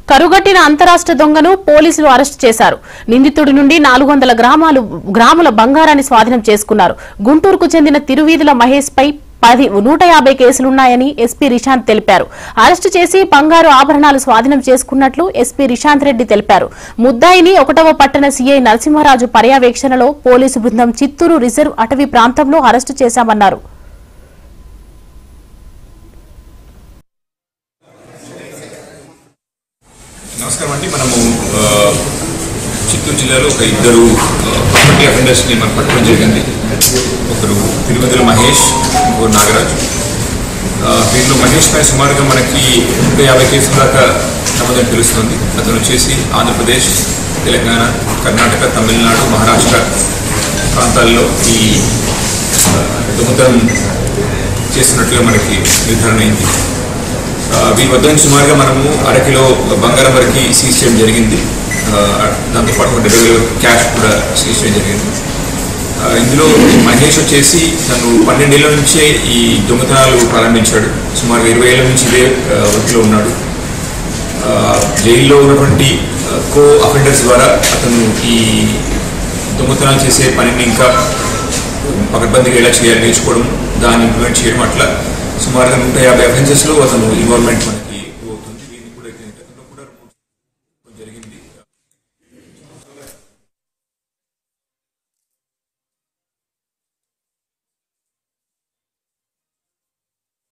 కరుగట్టిన అంతరాష్ట్ర దొంగను పోలీసులు అరెస్టు చేశారు నిందితుడి నుండి నాలుగు వందల గ్రామాలు గ్రాముల బంగారాన్ని స్వాధీనం చేసుకున్నారు గుంటూరుకు చెందిన తిరువీధుల మహేష్ పై పది నూట యాభై కేసులున్నాయని ఎస్పీ రిషాంత్ తెలిపారు అరెస్టు చేసి బంగారు ఆభరణాలు స్వాధీనం చేసుకున్నట్లు ఎస్పీ రిషాంత్ రెడ్డి తెలిపారు ముద్దాయిని ఒకటవ పట్టణ సీఐ నరసింహరాజు పర్యవేక్షణలో పోలీసు బృందం చిత్తూరు రిజర్వ్ అటవీ ప్రాంతంలో అరెస్టు చేశామన్నారు నమస్కారం అండి మనము ఆ, చిత్తూరు జిల్లాలో ఒక ఇద్దరు ప్రాపర్టీ అఫెండర్స్ని మనం పట్టడం జరిగింది ఒకరు తిరుమతుల మహేష్ ఇంకో నాగరాజు ఆ, దీంట్లో మహేష్ పై సుమారుగా మనకి నూట యాభై కేసుల దాకా నమ్మదని తెలుస్తుంది అతను వచ్చేసి ఆంధ్రప్రదేశ్ తెలంగాణ కర్ణాటక తమిళనాడు మహారాష్ట్ర ప్రాంతాల్లో ఈ ఆ, దొంగతనం చేస్తున్నట్లుగా మనకి నిర్ధారణ అయింది ఆ, వీరి వద్ద నుంచి సుమారుగా మనము అరకిలో బంగారం వరకు సీజ్ చేయడం జరిగింది ఆ, దాంతోపాటు ఒక డెబ్బై వేలు క్యాష్ కూడా సీజ్ చేయడం జరిగింది ఆ, ఇందులో మహేష్ వచ్చేసి తను పన్నెండేళ్ల నుంచే ఈ దొంగతనాలు ప్రారంభించాడు సుమారు ఇరవై ఏళ్ళ నుంచి ఇదే ఆ, వృత్తిలో ఉన్నాడు ఆ, జైల్లో ఉన్నటువంటి ఆ, కో అఫెండర్స్ ద్వారా అతను ఈ దొంగతనాలు చేసే పనిని ఇంకా పకడ్బందీగా ఎలా చేయాలి నేర్చుకోవడం దాన్ని ఇంప్లిమెంట్ చేయడం అట్లా సుమారుగా నూట యాభై అఫెన్సెస్లో అతను ఇన్వాల్వ్మెంట్ మనకి అవుతుంది దీన్ని కూడా గతంలో కూడా